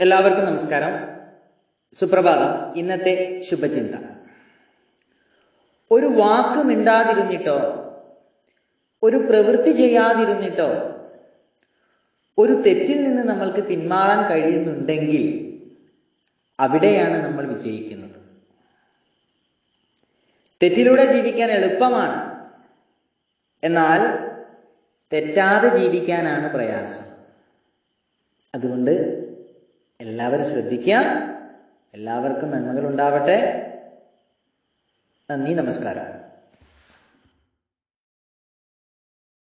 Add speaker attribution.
Speaker 1: എല്ലാവർക്കും നമസ്കാരം സുപ്രഭാതം ഇന്നത്തെ ശുഭചിന്ത ഒരു വാക്ക് മിണ്ടാതിരുന്നിട്ടോ ഒരു പ്രവൃത്തി ചെയ്യാതിരുന്നിട്ടോ ഒരു തെറ്റിൽ നിന്ന് നമ്മൾക്ക് പിന്മാറാൻ കഴിയുന്നുണ്ടെങ്കിൽ അവിടെയാണ് നമ്മൾ വിജയിക്കുന്നത് തെറ്റിലൂടെ ജീവിക്കാൻ എളുപ്പമാണ് എന്നാൽ തെറ്റാതെ ജീവിക്കാനാണ് പ്രയാസം അതുകൊണ്ട് എല്ലാവരും ശ്രദ്ധിക്കുക എല്ലാവർക്കും നന്മകൾ ഉണ്ടാവട്ടെ നന്ദി നമസ്കാരം